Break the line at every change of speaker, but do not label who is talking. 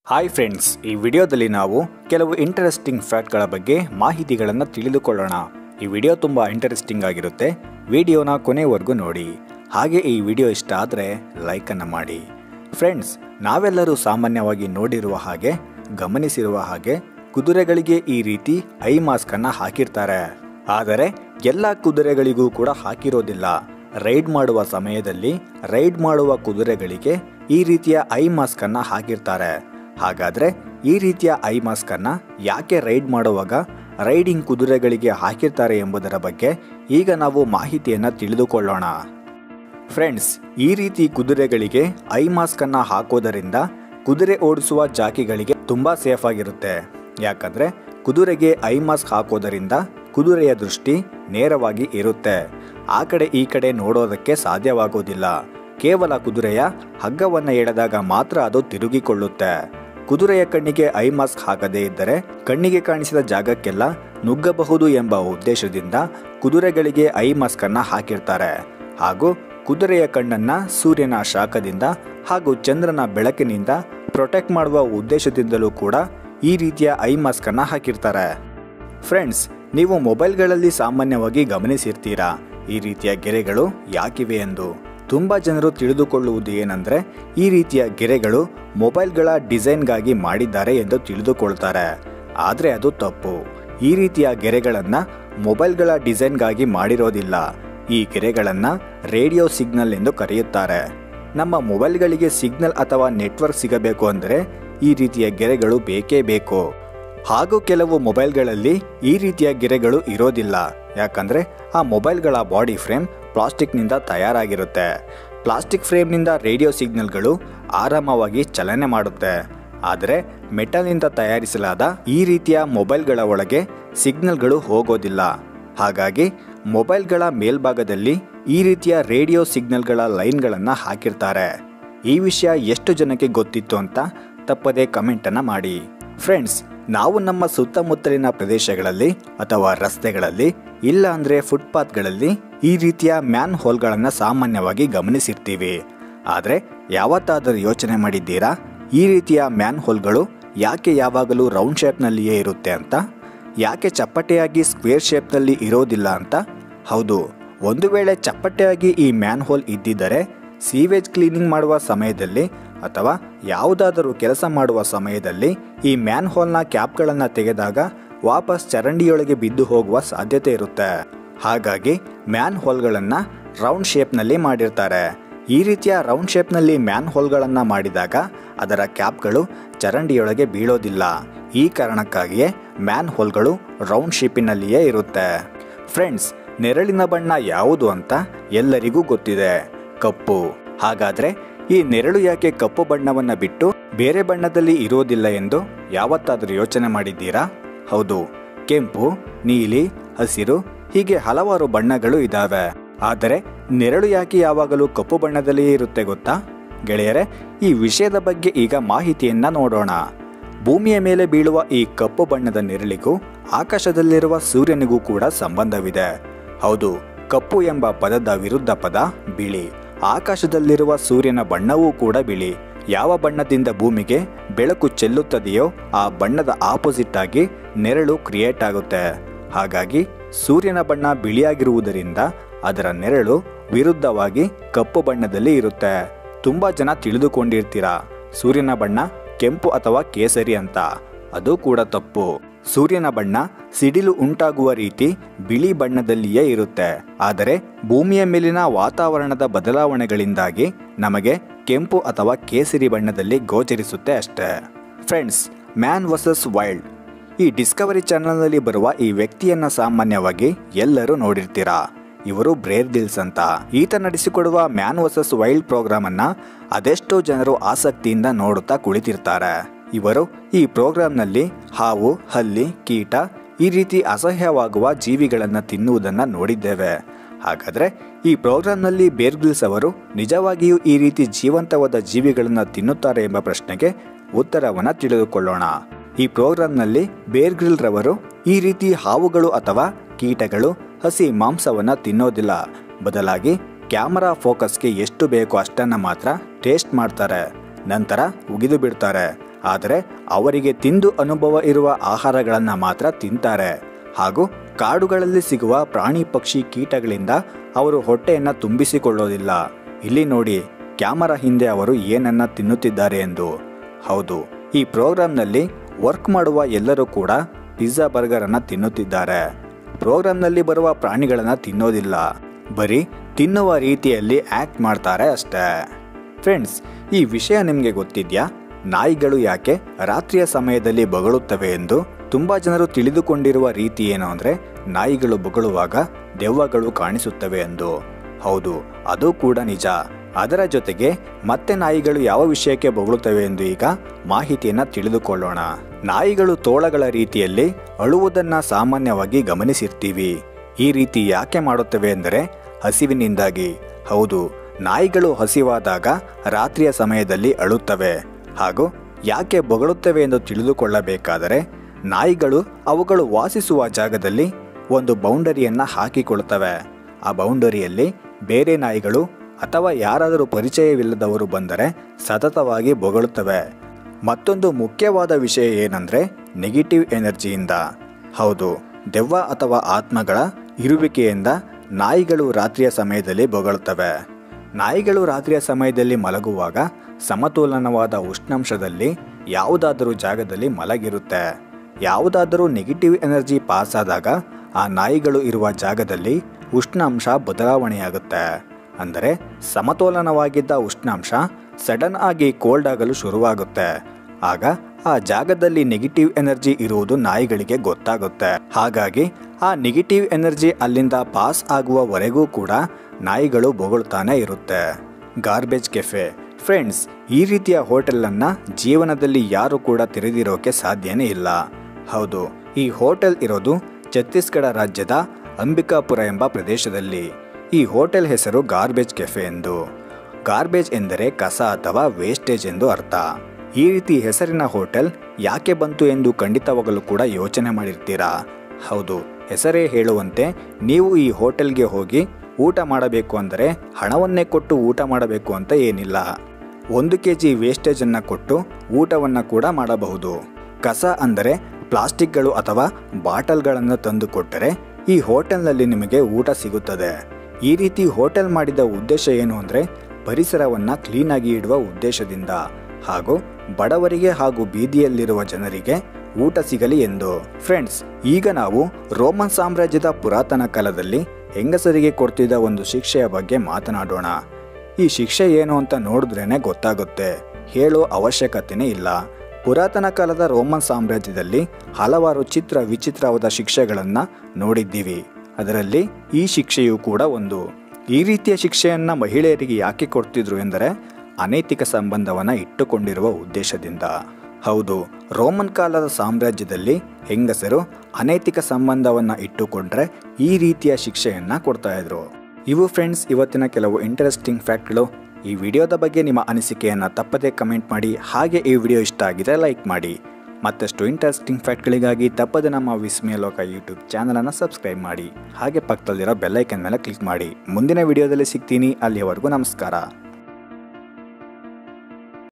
hi friends ಈ ವಿಡಿಯೋದಲ್ಲಿ ನಾವು ಕೆಲವು ಇಂಟರೆಸ್ಟಿಂಗ್ ಫ್ಯಾಕ್ಟ್ಗಳ ಬಗ್ಗೆ ಮಾಹಿತಿಗಳನ್ನು ತಿಳಿದುಕೊಳ್ಳೋಣ ಈ ವಿಡಿಯೋ ತುಂಬ ಇಂಟರೆಸ್ಟಿಂಗ್ ಆಗಿರುತ್ತೆ ವಿಡಿಯೋನ ಕೊನೆವರೆಗೂ ನೋಡಿ ಹಾಗೆ ಈ ವಿಡಿಯೋ ಇಷ್ಟ ಆದರೆ ಲೈಕನ್ನು ಮಾಡಿ ಫ್ರೆಂಡ್ಸ್ ನಾವೆಲ್ಲರೂ ಸಾಮಾನ್ಯವಾಗಿ ನೋಡಿರುವ ಹಾಗೆ ಗಮನಿಸಿರುವ ಹಾಗೆ ಕುದುರೆಗಳಿಗೆ ಈ ರೀತಿ ಐ ಮಾಸ್ಕನ್ನು ಹಾಕಿರ್ತಾರೆ ಆದರೆ ಎಲ್ಲ ಕುದುರೆಗಳಿಗೂ ಕೂಡ ಹಾಕಿರೋದಿಲ್ಲ ರೈಡ್ ಮಾಡುವ ಸಮಯದಲ್ಲಿ ರೈಡ್ ಮಾಡುವ ಕುದುರೆಗಳಿಗೆ ಈ ರೀತಿಯ ಐ ಮಾಸ್ಕ್ ಅನ್ನ ಹಾಕಿರ್ತಾರೆ ಹಾಗಾದ್ರೆ ಈ ರೀತಿಯ ಐ ಮಾಸ್ಕ್ ಅನ್ನ ಯಾಕೆ ರೈಡ್ ಮಾಡುವಾಗ ರೈಡಿಂಗ್ ಕುದುರೆಗಳಿಗೆ ಹಾಕಿರ್ತಾರೆ ಎಂಬುದರ ಬಗ್ಗೆ ಈಗ ನಾವು ಮಾಹಿತಿಯನ್ನ ತಿಳಿದುಕೊಳ್ಳೋಣ ಫ್ರೆಂಡ್ಸ್ ಈ ರೀತಿ ಕುದುರೆಗಳಿಗೆ ಐ ಮಾಸ್ಕ್ ಅನ್ನ ಹಾಕೋದರಿಂದ ಕುದುರೆ ಓಡಿಸುವ ಜಾಕಿಗಳಿಗೆ ತುಂಬಾ ಸೇಫ್ ಆಗಿರುತ್ತೆ ಯಾಕಂದ್ರೆ ಕುದುರೆಗೆ ಐ ಮಾಸ್ಕ್ ಹಾಕೋದರಿಂದ ಕುದುರೆಯ ದೃಷ್ಟಿ ನೇರವಾಗಿ ಇರುತ್ತೆ ಆ ಕಡೆ ಈ ಕಡೆ ನೋಡೋದಕ್ಕೆ ಸಾಧ್ಯವಾಗೋದಿಲ್ಲ ಕೇವಲ ಕುದುರೆಯ ಹಗ್ಗವನ್ನು ಎಳೆದಾಗ ಮಾತ್ರ ಅದು ತಿರುಗಿಕೊಳ್ಳುತ್ತೆ ಕುದುರೆಯ ಕಣ್ಣಿಗೆ ಐ ಮಾಸ್ಕ್ ಹಾಕದೇ ಇದ್ದರೆ ಕಣ್ಣಿಗೆ ಕಾಣಿಸಿದ ಜಾಗಕ್ಕೆಲ್ಲ ನುಗ್ಗಬಹುದು ಎಂಬ ಉದ್ದೇಶದಿಂದ ಕುದುರೆಗಳಿಗೆ ಐ ಮಾಸ್ಕ್ ಅನ್ನ ಹಾಕಿರ್ತಾರೆ ಹಾಗೂ ಕುದುರೆಯ ಕಣ್ಣನ್ನ ಸೂರ್ಯನ ಶಾಖದಿಂದ ಹಾಗೂ ಚಂದ್ರನ ಬೆಳಕಿನಿಂದ ಪ್ರೊಟೆಕ್ಟ್ ಮಾಡುವ ಉದ್ದೇಶದಿಂದಲೂ ಕೂಡ ಈ ರೀತಿಯ ಐ ಮಾಸ್ಕ್ ಅನ್ನ ಹಾಕಿರ್ತಾರೆ ಫ್ರೆಂಡ್ಸ್ ನೀವು ಮೊಬೈಲ್ಗಳಲ್ಲಿ ಸಾಮಾನ್ಯವಾಗಿ ಗಮನಿಸಿರ್ತೀರಾ ಈ ರೀತಿಯ ಗೆರೆಗಳು ಯಾಕಿವೆ ಎಂದು ತುಂಬ ಜನರು ತಿಳಿದುಕೊಳ್ಳುವುದು ಏನಂದ್ರೆ ಈ ರೀತಿಯ ಗೆರೆಗಳು ಮೊಬೈಲ್ಗಳ ಡಿಸೈನ್ಗಾಗಿ ಮಾಡಿದ್ದಾರೆ ಎಂದು ತಿಳಿದುಕೊಳ್ತಾರೆ ಆದರೆ ಅದು ತಪ್ಪು ಈ ರೀತಿಯ ಗೆರೆಗಳನ್ನ ಮೊಬೈಲ್ಗಳ ಡಿಸೈನ್ಗಾಗಿ ಮಾಡಿರೋದಿಲ್ಲ ಈ ಗೆರೆಗಳನ್ನ ರೇಡಿಯೋ ಸಿಗ್ನಲ್ ಎಂದು ಕರೆಯುತ್ತಾರೆ ನಮ್ಮ ಮೊಬೈಲ್ಗಳಿಗೆ ಸಿಗ್ನಲ್ ಅಥವಾ ನೆಟ್ವರ್ಕ್ ಸಿಗಬೇಕು ಅಂದರೆ ಈ ರೀತಿಯ ಗೆರೆಗಳು ಬೇಕೇ ಬೇಕು ಹಾಗೂ ಕೆಲವು ಮೊಬೈಲ್ಗಳಲ್ಲಿ ಈ ರೀತಿಯ ಗೆರೆಗಳು ಇರೋದಿಲ್ಲ ಯಾಕಂದ್ರೆ ಆ ಮೊಬೈಲ್ಗಳ ಬಾಡಿ ಫ್ರೇಮ್ ಪ್ಲಾಸ್ಟಿಕ್ನಿಂದ ತಯಾರಾಗಿರುತ್ತೆ ಪ್ಲಾಸ್ಟಿಕ್ ಫ್ರೇಮ್ನಿಂದ ರೇಡಿಯೋ ಸಿಗ್ನಲ್ಗಳು ಆರಾಮವಾಗಿ ಚಲನೆ ಮಾಡುತ್ತೆ ಆದರೆ ಮೆಟಲ್ನಿಂದ ತಯಾರಿಸಲಾದ ಈ ರೀತಿಯ ಮೊಬೈಲ್ಗಳ ಒಳಗೆ ಸಿಗ್ನಲ್ಗಳು ಹೋಗೋದಿಲ್ಲ ಹಾಗಾಗಿ ಮೊಬೈಲ್ಗಳ ಮೇಲ್ಭಾಗದಲ್ಲಿ ಈ ರೀತಿಯ ರೇಡಿಯೋ ಸಿಗ್ನಲ್ಗಳ ಲೈನ್ಗಳನ್ನು ಹಾಕಿರ್ತಾರೆ ಈ ವಿಷಯ ಎಷ್ಟು ಜನಕ್ಕೆ ಗೊತ್ತಿತ್ತು ಅಂತ ತಪ್ಪದೇ ಕಮೆಂಟನ್ನು ಮಾಡಿ ಫ್ರೆಂಡ್ಸ್ ನಾವು ನಮ್ಮ ಸುತ್ತಮುತ್ತಲಿನ ಪ್ರದೇಶಗಳಲ್ಲಿ ಅಥವಾ ರಸ್ತೆಗಳಲ್ಲಿ ಇಲ್ಲ ಅಂದರೆ ಫುಟ್ಪಾತ್ಗಳಲ್ಲಿ ಈ ರೀತಿಯ ಮ್ಯಾನ್ ಹೋಲ್ಗಳನ್ನು ಸಾಮಾನ್ಯವಾಗಿ ಗಮನಿಸಿರ್ತೀವಿ ಆದರೆ ಯಾವತ್ತಾದರೂ ಯೋಚನೆ ಮಾಡಿದ್ದೀರಾ ಈ ರೀತಿಯ ಮ್ಯಾನ್ ಹೋಲ್ಗಳು ಯಾಕೆ ಯಾವಾಗಲೂ ರೌಂಡ್ ಶೇಪ್ನಲ್ಲಿಯೇ ಇರುತ್ತೆ ಅಂತ ಯಾಕೆ ಚಪ್ಪಟೆಯಾಗಿ ಸ್ಕ್ವೇರ್ ಶೇಪ್ನಲ್ಲಿ ಇರೋದಿಲ್ಲ ಅಂತ ಹೌದು ಒಂದು ವೇಳೆ ಚಪ್ಪಟೆಯಾಗಿ ಈ ಮ್ಯಾನ್ ಹೋಲ್ ಇದ್ದಿದ್ದರೆ ಸೀವೇಜ್ ಕ್ಲೀನಿಂಗ್ ಮಾಡುವ ಸಮಯದಲ್ಲಿ ಅಥವಾ ಯಾವುದಾದರೂ ಕೆಲಸ ಮಾಡುವ ಸಮಯದಲ್ಲಿ ಈ ಮ್ಯಾನ್ ಹೋಲ್ನ ಕ್ಯಾಪ್ಗಳನ್ನು ತೆಗೆದಾಗ ವಾಪಸ್ ಚರಂಡಿಯೊಳಗೆ ಬಿದ್ದು ಹೋಗುವ ಸಾಧ್ಯತೆ ಇರುತ್ತೆ ಹಾಗಾಗಿ ಮ್ಯಾನ್ ಹೋಲ್ಗಳನ್ನು ರೌಂಡ್ ಶೇಪ್ನಲ್ಲಿ ಮಾಡಿರ್ತಾರೆ ಈ ರೀತಿಯ ರೌಂಡ್ ಶೇಪ್ನಲ್ಲಿ ಮ್ಯಾನ್ ಹೋಲ್ಗಳನ್ನು ಮಾಡಿದಾಗ ಅದರ ಕ್ಯಾಪ್ಗಳು ಚರಂಡಿಯೊಳಗೆ ಬೀಳೋದಿಲ್ಲ ಈ ಕಾರಣಕ್ಕಾಗಿಯೇ ಮ್ಯಾನ್ ಹೋಲ್ಗಳು ರೌಂಡ್ ಶೇಪಿನಲ್ಲಿಯೇ ಇರುತ್ತೆ ಫ್ರೆಂಡ್ಸ್ ನೆರಳಿನ ಬಣ್ಣ ಯಾವುದು ಅಂತ ಎಲ್ಲರಿಗೂ ಗೊತ್ತಿದೆ ಕಪ್ಪು ಹಾಗಾದ್ರೆ ಈ ನೆರಳು ಯಾಕೆ ಕಪ್ಪು ಬಣ್ಣವನ್ನ ಬಿಟ್ಟು ಬೇರೆ ಬಣ್ಣದಲ್ಲಿ ಇರೋದಿಲ್ಲ ಎಂದು ಯಾವತ್ತಾದರೂ ಯೋಚನೆ ಮಾಡಿದ್ದೀರಾ ಹೌದು ಕೆಂಪು ನೀಲಿ ಹಸಿರು ಹೀಗೆ ಹಲವಾರು ಬಣ್ಣಗಳು ಇದ್ದಾವೆ ಆದರೆ ನೆರಳು ಯಾಕೆ ಯಾವಾಗಲೂ ಕಪ್ಪು ಬಣ್ಣದಲ್ಲಿಯೇ ಇರುತ್ತೆ ಗೊತ್ತಾ ಗೆಳೆಯರೆ ಈ ವಿಷಯದ ಬಗ್ಗೆ ಈಗ ಮಾಹಿತಿಯನ್ನ ನೋಡೋಣ ಭೂಮಿಯ ಮೇಲೆ ಬೀಳುವ ಈ ಕಪ್ಪು ಬಣ್ಣದ ನೆರಳಿಗೂ ಆಕಾಶದಲ್ಲಿರುವ ಸೂರ್ಯನಿಗೂ ಕೂಡ ಸಂಬಂಧವಿದೆ ಹೌದು ಕಪ್ಪು ಎಂಬ ಪದದ ವಿರುದ್ಧ ಪದ ಬಿಳಿ ಆಕಾಶದಲ್ಲಿರುವ ಸೂರ್ಯನ ಬಣ್ಣವೂ ಕೂಡ ಬಿಳಿ ಯಾವ ಬಣ್ಣದಿಂದ ಭೂಮಿಗೆ ಬೆಳಕು ಚೆಲ್ಲುತ್ತದೆಯೋ ಆ ಬಣ್ಣದ ಆಪೋಸಿಟ್ ಆಗಿ ನೆರಳು ಕ್ರಿಯೇಟ್ ಆಗುತ್ತೆ ಹಾಗಾಗಿ ಸೂರ್ಯನ ಬಣ್ಣ ಬಿಳಿಯಾಗಿರುವುದರಿಂದ ಅದರ ನೆರಳು ವಿರುದ್ಧವಾಗಿ ಕಪ್ಪು ಬಣ್ಣದಲ್ಲಿ ಇರುತ್ತೆ ತುಂಬಾ ಜನ ತಿಳಿದುಕೊಂಡಿರ್ತೀರಾ ಸೂರ್ಯನ ಬಣ್ಣ ಕೆಂಪು ಅಥವಾ ಕೇಸರಿ ಅಂತ ಅದು ಕೂಡ ತಪ್ಪು ಸೂರ್ಯನ ಬಣ್ಣ ಸಿಡಿಲು ಉಂಟಾಗುವ ರೀತಿ ಬಿಳಿ ಬಣ್ಣದಲ್ಲಿಯೇ ಇರುತ್ತೆ ಆದರೆ ಭೂಮಿಯ ಮೇಲಿನ ವಾತಾವರಣದ ಬದಲಾವಣೆಗಳಿಂದಾಗಿ ನಮಗೆ ಕೆಂಪು ಅಥವಾ ಕೇಸರಿ ಬಣ್ಣದಲ್ಲಿ ಗೋಚರಿಸುತ್ತೆ ಅಷ್ಟೇ ಫ್ರೆಂಡ್ಸ್ ಮ್ಯಾನ್ ವರ್ಸಸ್ ವೈಲ್ಡ್ ಈ ಡಿಸ್ಕವರಿ ಚಾನಲ್ನಲ್ಲಿ ಬರುವ ಈ ವ್ಯಕ್ತಿಯನ್ನ ಸಾಮಾನ್ಯವಾಗಿ ಎಲ್ಲರೂ ನೋಡಿರ್ತೀರಾ ಇವರು ಬ್ರೇರ್ ಡಿಲ್ಸ್ ಅಂತ ಈತ ನಡೆಸಿಕೊಡುವ ಮ್ಯಾನ್ ವರ್ಸಸ್ ವೈಲ್ಡ್ ಪ್ರೋಗ್ರಾಮ್ ಅನ್ನ ಅದೆಷ್ಟೋ ಜನರು ಆಸಕ್ತಿಯಿಂದ ನೋಡುತ್ತಾ ಕುಳಿತಿರ್ತಾರೆ ಇವರು ಈ ಪ್ರೋಗ್ರಾಂನಲ್ಲಿ ಹಾವು ಹಲ್ಲಿ ಕೀಟ ಈ ರೀತಿ ಅಸಹ್ಯವಾಗುವ ಜೀವಿಗಳನ್ನು ತಿನ್ನುವುದನ್ನು ನೋಡಿದ್ದೇವೆ ಹಾಗಾದ್ರೆ ಈ ಪ್ರೋಗ್ರಾಂನಲ್ಲಿ ಬೇರ್ಗಿಲ್ಸ್ ಅವರು ನಿಜವಾಗಿಯೂ ಈ ರೀತಿ ಜೀವಂತವಾದ ಜೀವಿಗಳನ್ನು ತಿನ್ನುತ್ತಾರೆ ಎಂಬ ಪ್ರಶ್ನೆಗೆ ಉತ್ತರವನ್ನು ತಿಳಿದುಕೊಳ್ಳೋಣ ಈ ಪ್ರೋಗ್ರಾಂನಲ್ಲಿ ಬೇರ್ಗ್ರಿಲ್ ರವರು ಈ ರೀತಿ ಹಾವುಗಳು ಅಥವಾ ಕೀಟಗಳು ಹಸಿ ಮಾಂಸವನ್ನ ತಿನ್ನೋದಿಲ್ಲ ಬದಲಾಗಿ ಕ್ಯಾಮರಾ ಫೋಕಸ್ಗೆ ಎಷ್ಟು ಬೇಕೋ ಅಷ್ಟನ್ನ ಮಾತ್ರ ಟೇಸ್ಟ್ ಮಾಡ್ತಾರೆ ನಂತರ ಉಗಿದು ಬಿಡ್ತಾರೆ ಆದರೆ ಅವರಿಗೆ ತಿಂದು ಅನುಭವ ಇರುವ ಆಹಾರಗಳನ್ನು ಮಾತ್ರ ತಿಂತಾರೆ ಹಾಗೂ ಕಾಡುಗಳಲ್ಲಿ ಸಿಗುವ ಪ್ರಾಣಿ ಪಕ್ಷಿ ಕೀಟಗಳಿಂದ ಅವರು ಹೊಟ್ಟೆಯನ್ನು ತುಂಬಿಸಿಕೊಳ್ಳೋದಿಲ್ಲ ಇಲ್ಲಿ ನೋಡಿ ಕ್ಯಾಮರಾ ಹಿಂದೆ ಅವರು ಏನನ್ನ ತಿನ್ನುತ್ತಿದ್ದಾರೆ ಎಂದು ಹೌದು ಈ ಪ್ರೋಗ್ರಾಂನಲ್ಲಿ ವರ್ಕ್ ಮಾಡುವ ಎಲ್ಲರೂ ಕೂಡ ಪಿಜ್ಜಾ ಬರ್ಗರ್ ಅನ್ನ ತಿನ್ನುತ್ತಿದ್ದಾರೆ ಪ್ರೋಗ್ರಾಂನಲ್ಲಿ ಬರುವ ಪ್ರಾಣಿಗಳನ್ನ ತಿನ್ನೋದಿಲ್ಲ ಬರೀ ತಿನ್ನುವ ರೀತಿಯಲ್ಲಿ ಆಕ್ಟ್ ಮಾಡ್ತಾರೆ ಅಷ್ಟೇ ಫ್ರೆಂಡ್ಸ್ ಈ ವಿಷಯ ನಿಮಗೆ ಗೊತ್ತಿದ್ಯಾ ನಾಯಿಗಳು ಯಾಕೆ ರಾತ್ರಿಯ ಸಮಯದಲ್ಲಿ ಬೊಗಳುತ್ತವೆ ಎಂದು ತುಂಬಾ ಜನರು ತಿಳಿದುಕೊಂಡಿರುವ ರೀತಿ ಏನು ಅಂದರೆ ನಾಯಿಗಳು ಬೊಗಳುವಾಗ ದೆವ್ವಗಳು ಕಾಣಿಸುತ್ತವೆ ಎಂದು ಹೌದು ಅದು ಕೂಡ ನಿಜ ಅದರ ಜೊತೆಗೆ ಮತ್ತೆ ನಾಯಿಗಳು ಯಾವ ವಿಷಯಕ್ಕೆ ಬೊಗಳುತ್ತವೆ ಎಂದು ಈಗ ಮಾಹಿತಿಯನ್ನು ತಿಳಿದುಕೊಳ್ಳೋಣ ನಾಯಿಗಳು ತೋಳಗಳ ರೀತಿಯಲ್ಲಿ ಅಳುವುದನ್ನ ಸಾಮಾನ್ಯವಾಗಿ ಗಮನಿಸಿರ್ತೀವಿ ಈ ರೀತಿ ಯಾಕೆ ಮಾಡುತ್ತವೆ ಎಂದರೆ ಹಸಿವಿನಿಂದಾಗಿ ಹೌದು ನಾಯಿಗಳು ಹಸಿವಾದಾಗ ರಾತ್ರಿಯ ಸಮಯದಲ್ಲಿ ಅಳುತ್ತವೆ ಹಾಗೂ ಯಾಕೆ ಬೊಗಳುತ್ತವೆ ಎಂದು ತಿಳಿದುಕೊಳ್ಳಬೇಕಾದರೆ ನಾಯಿಗಳು ಅವುಗಳು ವಾಸಿಸುವ ಜಾಗದಲ್ಲಿ ಒಂದು ಬೌಂಡರಿಯನ್ನು ಹಾಕಿಕೊಳ್ಳುತ್ತವೆ ಆ ಬೌಂಡರಿಯಲ್ಲಿ ಬೇರೆ ನಾಯಿಗಳು ಅಥವಾ ಯಾರಾದರೂ ಪರಿಚಯವಿಲ್ಲದವರು ಬಂದರೆ ಸತತವಾಗಿ ಬೊಗಳುತ್ತವೆ ಮತ್ತೊಂದು ಮುಖ್ಯವಾದ ವಿಷಯ ಏನಂದ್ರೆ ನೆಗೆಟಿವ್ ಎನರ್ಜಿಯಿಂದ ಹೌದು ದೆವ್ವ ಅಥವಾ ಆತ್ಮಗಳ ಇರುವಿಕೆಯಿಂದ ನಾಯಿಗಳು ರಾತ್ರಿಯ ಸಮಯದಲ್ಲಿ ಬೊಗಳುತ್ತವೆ ನಾಯಿಗಳು ರಾತ್ರಿಯ ಸಮಯದಲ್ಲಿ ಮಲಗುವಾಗ ಸಮತೋಲನವಾದ ಉಷ್ಣಾಂಶದಲ್ಲಿ ಯಾವುದಾದರೂ ಜಾಗದಲ್ಲಿ ಮಲಗಿರುತ್ತೆ ಯಾವುದಾದರೂ ನೆಗೆಟಿವ್ ಎನರ್ಜಿ ಪಾಸ್ ಆದಾಗ ಆ ನಾಯಿಗಳು ಇರುವ ಜಾಗದಲ್ಲಿ ಉಷ್ಣಾಂಶ ಬದಲಾವಣೆಯಾಗುತ್ತೆ ಅಂದರೆ ಸಮತೋಲನವಾಗಿದ್ದ ಉಷ್ಣಾಂಶ ಸಡನ್ ಆಗಿ ಕೋಲ್ಡ್ ಆಗಲು ಶುರುವಾಗುತ್ತೆ ಆಗ ಆ ಜಾಗದಲ್ಲಿ ನೆಗೆಟಿವ್ ಎನರ್ಜಿ ಇರುವುದು ನಾಯಿಗಳಿಗೆ ಗೊತ್ತಾಗುತ್ತೆ ಹಾಗಾಗಿ ಆ ನೆಗೆಟಿವ್ ಎನರ್ಜಿ ಅಲ್ಲಿಂದ ಪಾಸ್ ಆಗುವವರೆಗೂ ಕೂಡ ನಾಯಿಗಳು ಬೊಗಳ್ತಾನೆ ಇರುತ್ತೆ ಗಾರ್ಬೇಜ್ ಕೆಫೆ ಫ್ರೆಂಡ್ಸ್ ಈ ರೀತಿಯ ಹೋಟೆಲನ್ನ ಜೀವನದಲ್ಲಿ ಯಾರು ಕೂಡ ತೆರೆದಿರೋಕೆ ಸಾಧ್ಯನೇ ಇಲ್ಲ ಹೌದು ಈ ಹೋಟೆಲ್ ಇರೋದು ಛತ್ತೀಸ್ಗಢ ರಾಜ್ಯದ ಅಂಬಿಕಾಪುರ ಎಂಬ ಪ್ರದೇಶದಲ್ಲಿ ಈ ಹೋಟೆಲ್ ಹೆಸರು ಗಾರ್ಬೇಜ್ ಕೆಫೆ ಎಂದು ಗಾರ್ಬೇಜ್ ಎಂದರೆ ಕಸ ಅಥವಾ ವೇಸ್ಟೇಜ್ ಎಂದು ಅರ್ಥ ಈ ರೀತಿ ಹೆಸರಿನ ಹೋಟೆಲ್ ಯಾಕೆ ಬಂತು ಎಂದು ಖಂಡಿತವಾಗಲೂ ಕೂಡ ಯೋಚನೆ ಮಾಡಿರ್ತೀರಾ ಹೌದು ಹೆಸರೇ ಹೇಳುವಂತೆ ನೀವು ಈ ಹೋಟೆಲ್ಗೆ ಹೋಗಿ ಊಟ ಮಾಡಬೇಕು ಅಂದರೆ ಹಣವನ್ನೇ ಕೊಟ್ಟು ಊಟ ಮಾಡಬೇಕು ಅಂತ ಏನಿಲ್ಲ ಒಂದು ಕೆ ಜಿ ವೇಸ್ಟೇಜನ್ನು ಕೊಟ್ಟು ಊಟವನ್ನು ಕೂಡ ಮಾಡಬಹುದು ಕಸ ಅಂದರೆ ಪ್ಲಾಸ್ಟಿಕ್ಗಳು ಅಥವಾ ಬಾಟಲ್ಗಳನ್ನು ತಂದು ಕೊಟ್ಟರೆ ಈ ಹೋಟೆಲ್ನಲ್ಲಿ ನಿಮಗೆ ಊಟ ಸಿಗುತ್ತದೆ ಈ ರೀತಿ ಹೋಟೆಲ್ ಮಾಡಿದ ಉದ್ದೇಶ ಏನು ಅಂದರೆ ಪರಿಸರವನ್ನು ಕ್ಲೀನಾಗಿ ಇಡುವ ಉದ್ದೇಶದಿಂದ ಹಾಗೂ ಬಡವರಿಗೆ ಹಾಗೂ ಬೀದಿಯಲ್ಲಿರುವ ಜನರಿಗೆ ಊಟ ಸಿಗಲಿ ಎಂದು ಫ್ರೆಂಡ್ಸ್ ಈಗ ನಾವು ರೋಮನ್ ಸಾಮ್ರಾಜ್ಯದ ಪುರಾತನ ಕಾಲದಲ್ಲಿ ಹೆಂಗಸರಿಗೆ ಕೊಡ್ತಿದ್ದ ಒಂದು ಶಿಕ್ಷೆಯ ಬಗ್ಗೆ ಮಾತನಾಡೋಣ ಈ ಶಿಕ್ಷೆ ಏನು ಅಂತ ನೋಡಿದ್ರೇನೆ ಗೊತ್ತಾಗುತ್ತೆ ಹೇಳೋ ಅವಶ್ಯಕತೆನೇ ಇಲ್ಲ ಪುರಾತನ ಕಾಲದ ರೋಮನ್ ಸಾಮ್ರಾಜ್ಯದಲ್ಲಿ ಹಲವಾರು ಚಿತ್ರ ವಿಚಿತ್ರವಾದ ಶಿಕ್ಷೆಗಳನ್ನು ನೋಡಿದ್ದೀವಿ ಅದರಲ್ಲಿ ಈ ಶಿಕ್ಷೆಯು ಕೂಡ ಒಂದು ಈ ರೀತಿಯ ಶಿಕ್ಷೆಯನ್ನು ಮಹಿಳೆಯರಿಗೆ ಯಾಕೆ ಕೊಡ್ತಿದ್ರು ಎಂದರೆ ಅನೈತಿಕ ಸಂಬಂಧವನ್ನು ಇಟ್ಟುಕೊಂಡಿರುವ ಉದ್ದೇಶದಿಂದ ಹೌದು ರೋಮನ್ ಕಾಲದ ಸಾಮ್ರಾಜ್ಯದಲ್ಲಿ ಹೆಂಗಸರು ಅನೈತಿಕ ಸಂಬಂಧವನ್ನು ಇಟ್ಟುಕೊಂಡ್ರೆ ಈ ರೀತಿಯ ಶಿಕ್ಷೆಯನ್ನು ಕೊಡ್ತಾ ಇದ್ರು ಇವು ಫ್ರೆಂಡ್ಸ್ ಇವತ್ತಿನ ಕೆಲವು ಇಂಟ್ರೆಸ್ಟಿಂಗ್ ಫ್ಯಾಕ್ಟ್ಗಳು ಈ ವಿಡಿಯೋದ ಬಗ್ಗೆ ನಿಮ್ಮ ಅನಿಸಿಕೆಯನ್ನು ತಪ್ಪದೇ ಕಮೆಂಟ್ ಮಾಡಿ ಹಾಗೆ ಈ ವಿಡಿಯೋ ಇಷ್ಟ ಆಗಿದೆ ಲೈಕ್ ಮಾಡಿ ಮತ್ತಷ್ಟು ಇಂಟ್ರೆಸ್ಟಿಂಗ್ ಫ್ಯಾಕ್ಟ್ಗಳಿಗಾಗಿ ತಪ್ಪದೆ ನಮ್ಮ ವಿಸ್ಮಯ ಲೋಕ ಯೂಟ್ಯೂಬ್ ಚಾನಲನ್ನು ಸಬ್ಸ್ಕ್ರೈಬ್ ಮಾಡಿ ಹಾಗೆ ಪಕ್ಕದಲ್ಲಿರೋ ಬೆಲ್ಲೈಕನ್ ಮೇಲೆ ಕ್ಲಿಕ್ ಮಾಡಿ ಮುಂದಿನ ವಿಡಿಯೋದಲ್ಲಿ ಸಿಗ್ತೀನಿ ಅಲ್ಲಿಯವರೆಗೂ ನಮಸ್ಕಾರ